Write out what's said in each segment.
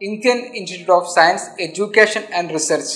Indian Institute of Science Education and Research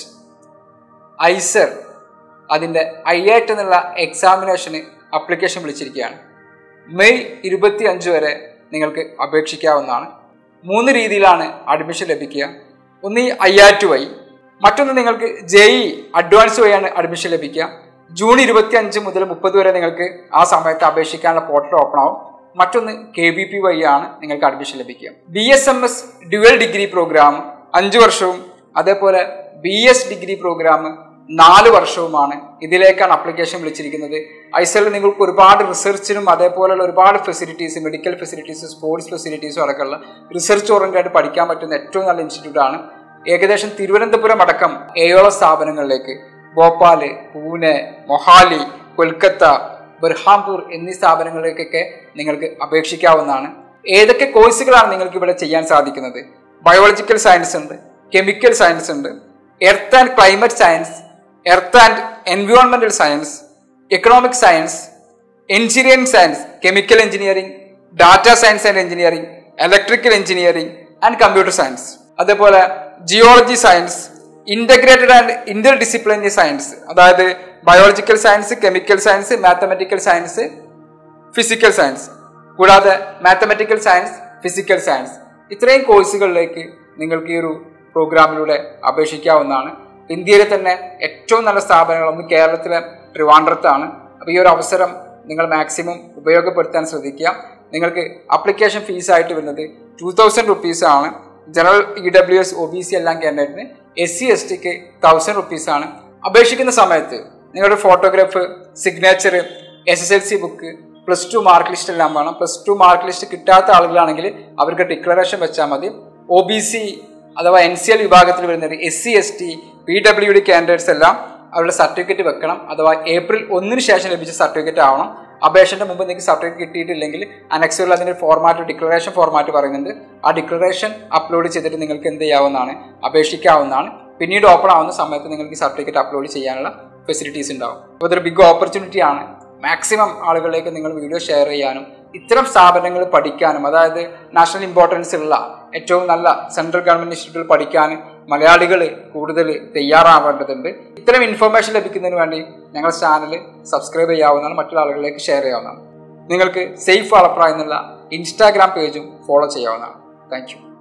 IISER അതിൻ്റെ ഐ ഐറ്റ് എന്നുള്ള എക്സാമിനേഷന് അപ്ലിക്കേഷൻ വിളിച്ചിരിക്കുകയാണ് മെയ് ഇരുപത്തി അഞ്ച് വരെ നിങ്ങൾക്ക് അപേക്ഷിക്കാവുന്നതാണ് മൂന്ന് രീതിയിലാണ് അഡ്മിഷൻ ലഭിക്കുക ഒന്ന് ഈ ഐ ആർ ടു വഴി മറ്റൊന്ന് നിങ്ങൾക്ക് ജെ ഇ അഡ്വാൻസ് വഴിയാണ് അഡ്മിഷൻ ലഭിക്കുക ജൂൺ ഇരുപത്തി അഞ്ച് മുതൽ മുപ്പത് വരെ നിങ്ങൾക്ക് ആ സമയത്ത് അപേക്ഷിക്കാനുള്ള പോർട്ടൽ ഓപ്പൺ ആവും മറ്റൊന്ന് കെ ബി പി വഴിയാണ് നിങ്ങൾക്ക് അഡ്മിഷൻ ലഭിക്കുക B S M S dual degree programme അഞ്ച് വർഷവും അതേപോലെ ബി എസ് ഡിഗ്രി പ്രോഗ്രാം നാല് വർഷവുമാണ് ഇതിലേക്കാണ് അപ്ലിക്കേഷൻ വിളിച്ചിരിക്കുന്നത് ഐസലിൽ നിങ്ങൾക്ക് ഒരുപാട് റിസർച്ചിനും അതേപോലെയുള്ള ഒരുപാട് ഫെസിലിറ്റീസ് മെഡിക്കൽ ഫെസിലിറ്റീസ് സ്പോർട്സ് ഫെസിലിറ്റീസും അടക്കമുള്ള റിസർച്ച് ഓറിയന്റായിട്ട് പഠിക്കാൻ പറ്റുന്ന ഏറ്റവും നല്ല ഇൻസ്റ്റിറ്റ്യൂട്ട് ആണ് ഏകദേശം തിരുവനന്തപുരം അടക്കം ഏഴോളം സ്ഥാപനങ്ങളിലേക്ക് ഭോപ്പാല് പൂനെ മൊഹാലി കൊൽക്കത്ത ബർഹാംപൂർ എന്നീ സ്ഥാപനങ്ങളിലേക്കൊക്കെ നിങ്ങൾക്ക് അപേക്ഷിക്കാവുന്നതാണ് ഏതൊക്കെ കോഴ്സുകളാണ് നിങ്ങൾക്ക് ഇവിടെ ചെയ്യാൻ സാധിക്കുന്നത് ബയോളജിക്കൽ സയൻസ് ഉണ്ട് കെമിക്കൽ സയൻസ് ഉണ്ട് earth and climate science earth and എൻവയോൺമെന്റൽ science economic science engineering science chemical engineering data science and engineering electrical engineering and computer science അതേപോലെ geology science integrated and interdisciplinary science അതായത് biological science chemical science mathematical science physical science കൂടാതെ mathematical science physical science ഇത്രയും കോഴ്സുകളിലേക്ക് നിങ്ങൾക്ക് ഈ ഒരു പ്രോഗ്രാമിലൂടെ അപേക്ഷിക്കാവുന്നതാണ് ഇന്ത്യയിലെ തന്നെ ഏറ്റവും നല്ല സ്ഥാപനങ്ങൾ ഒന്ന് കേരളത്തിലെ ട്രിവാൻഡ്രത്താണ് അപ്പോൾ ഈ ഒരു അവസരം നിങ്ങൾ മാക്സിമം ഉപയോഗപ്പെടുത്താൻ ശ്രദ്ധിക്കുക നിങ്ങൾക്ക് അപ്ലിക്കേഷൻ ഫീസായിട്ട് വരുന്നത് ടു തൗസൻഡ് റുപ്പീസ് ആണ് general E W S O B C എല്ലാം കാൻഡിഡേറ്റിന് എസ് സി എസ് ടിക്ക് തൗസൻഡ് റുപ്പീസ് ആണ് അപേക്ഷിക്കുന്ന സമയത്ത് നിങ്ങളുടെ photograph signature S S L C book plus two mark list എല്ലാം വേണം പ്ലസ് ടു മാർക്ക് ലിസ്റ്റ് കിട്ടാത്ത ആളുകളാണെങ്കിൽ അവർക്ക് ഡിക്ലറേഷൻ വെച്ചാൽ മതി ഒ ബി സി അഥവാ എൻ സി എൽ വിഭാഗത്തിൽ വരുന്നത് S C S T P W D candidates എല്ലാം അവരുടെ സർട്ടിഫിക്കറ്റ് വെക്കണം അഥവാ ഏപ്രിൽ ഒന്നിന് ശേഷം ലഭിച്ച സർട്ടിഫിക്കറ്റ് ആവണം അപേക്ഷന്റെ മുമ്പ് നിങ്ങൾക്ക് സർട്ടിഫിക്കറ്റ് കിട്ടിയിട്ടില്ലെങ്കിൽ അനക്സിലുള്ള അതിന്റെ ഫോർമാറ്റ് ഡിക്ലറേഷൻ ഫോർമാറ്റ് പറയുന്നുണ്ട് ആ ഡിക്ലറേഷൻ അപ്ലോഡ് ചെയ്തിട്ട് നിങ്ങൾക്ക് എന്ത് ചെയ്യാവുന്നതാണ് അപേക്ഷിക്കാവുന്നതാണ് പിന്നീട് ഓപ്പൺ ആവുന്ന സമയത്ത് നിങ്ങൾക്ക് സർട്ടിഫിക്കറ്റ് അപ്ലോഡ് ചെയ്യാനുള്ള ഫെസിലിറ്റീസ് ഉണ്ടാവും അപ്പോൾ ഇതൊരു ബിഗ് ഓപ്പർച്യൂണിറ്റി ആണ് മാക്സിമം ആളുകളിലേക്ക് നിങ്ങൾ വീഡിയോ ഷെയർ ചെയ്യാനും ഇത്തരം സ്ഥാപനങ്ങൾ പഠിക്കാനും അതായത് നാഷണൽ ഇമ്പോർട്ടൻസ് ഉള്ള ഏറ്റവും നല്ല സെൻട്രൽ ഗവൺമെന്റ് ഇൻസ്റ്റിറ്റ്യൂട്ടിൽ പഠിക്കാൻ മലയാളികൾ കൂടുതൽ തയ്യാറാവേണ്ടതുണ്ട് ഇത്തരം ഇൻഫർമേഷൻ ലഭിക്കുന്നതിന് വേണ്ടി ഞങ്ങളുടെ ചാനൽ സബ്സ്ക്രൈബ് ചെയ്യാവുന്നതാണ് മറ്റുള്ള ആളുകളിലേക്ക് ഷെയർ ചെയ്യാവുന്നതാണ് നിങ്ങൾക്ക് സേഫ് വളപ്ര എന്നുള്ള ഇൻസ്റ്റാഗ്രാം പേജും ഫോളോ ചെയ്യാവുന്നതാണ് താങ്ക്